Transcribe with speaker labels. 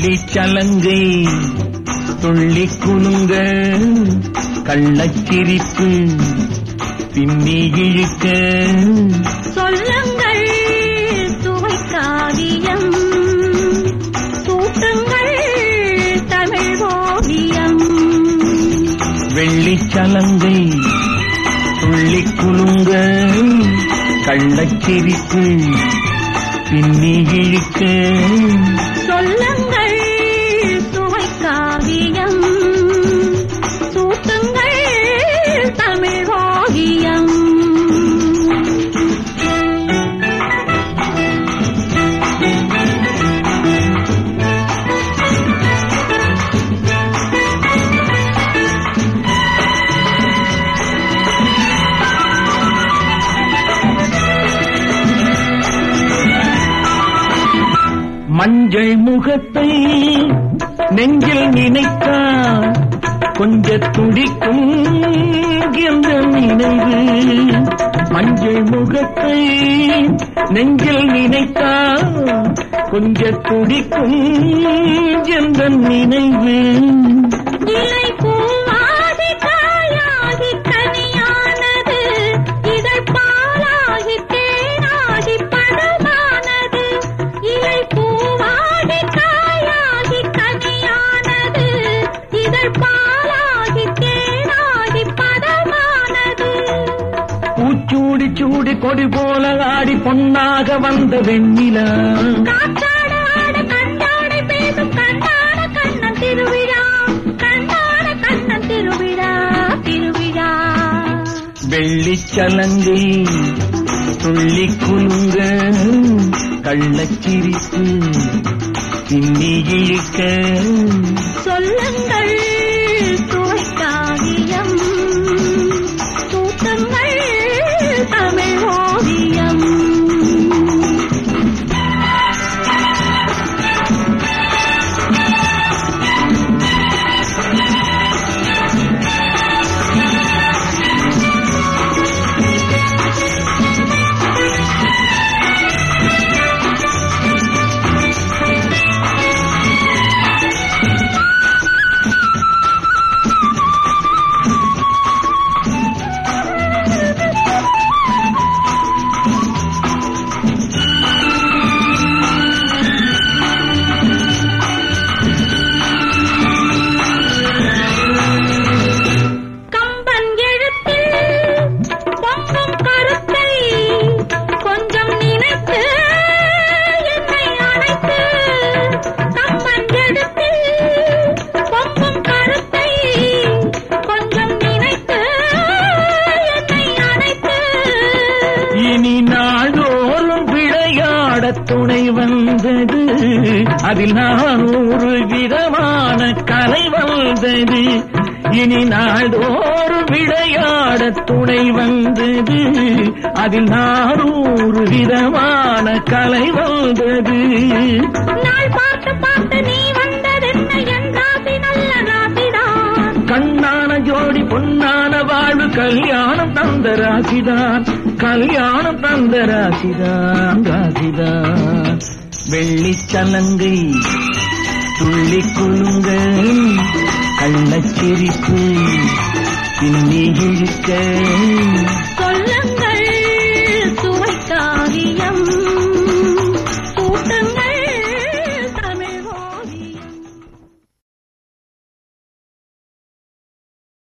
Speaker 1: வெள்ளி சலங்கை துள்ளி குலுங்க கள்ளச்சிரிப்பு பின்னி இழுக்க
Speaker 2: சொல்லுங்கள் சுவை காவியம் சூட்டுங்கள் தமிழ் ஓவியம்
Speaker 1: வெள்ளி சலங்கை துள்ளி குலுங்க கள்ளச்சிரிப்பு பின்னி இழுக்க
Speaker 2: சொல்லுங்கள் சுவை காவியம் சூட்டுங்கள் தமிழ் ஓவியம்
Speaker 1: மஞ்சள் முகத்தை நெஞ்சில் நினைத்தால் கொஞ்ச துடிக்கும் என்ற நினைவு மஞ்சள் முகத்தை நெஞ்சில் நினைத்தால் கொஞ்ச துடிக்கும் என்ற நினைவு
Speaker 2: இலை பூவாகி காயாகி கனியானது இதழ் பாலாகி தேனாகி பழமானது இலை பூவாகி காயாகி கனியானது இதழ் பாலாகி தேனாகி பதமானது
Speaker 1: பூச்சூடி சூடி கொடி போல ஆடி பொன்னாக வந்த வெண்ணிலா
Speaker 2: காற்றாட ஆட கண்டாட பேசும் கண்டாட கண்ணன் திருவிழா கண்டாட கண்ணன் திருவிழா திருவிழா
Speaker 1: வெள்ளி சலங்கை துள்ளி குலுங்க கள்ளச்சிரிப்பு பின்னி இழுக்க
Speaker 2: சொல்லுங்கள் சுவை காவியம் சூட்டுங்கள் தமிழ் ஓவியம் கம்பன் எழுத்தில் பொங்கும் கருத்தை கொஞ்சம் நினைத்து என்னை அழைத்து கம்பன் எழுத்தில் பொங்கும் கருத்தை கொஞ்சம் நினைத்து என்னை அழைத்து
Speaker 1: இனி நாள்தோறும் விளையாட துணை வந்தது அதில் நான் ஒரு விதமான கலை வந்தது இனி நாள்தோறும் விளையாட துணை வந்தது அதில் நான் ஒரு விதமான கலை வந்தது
Speaker 2: நாள் பார்த்து பார்த்து நீ வந்ததென்ன என் ராசி நல்ல ராசிதான்
Speaker 1: கண்ணான ஜோடி பொன்னான வாழ்வு கல்யாணம் தந்த ராசிதான் கல்யாணம் தந்த ராசிதான் ராசிதான் வெள்ளி சலங்கை துள்ளி குலுங்க கள்ளச்சிரிப்பு பின்னி இழுக்க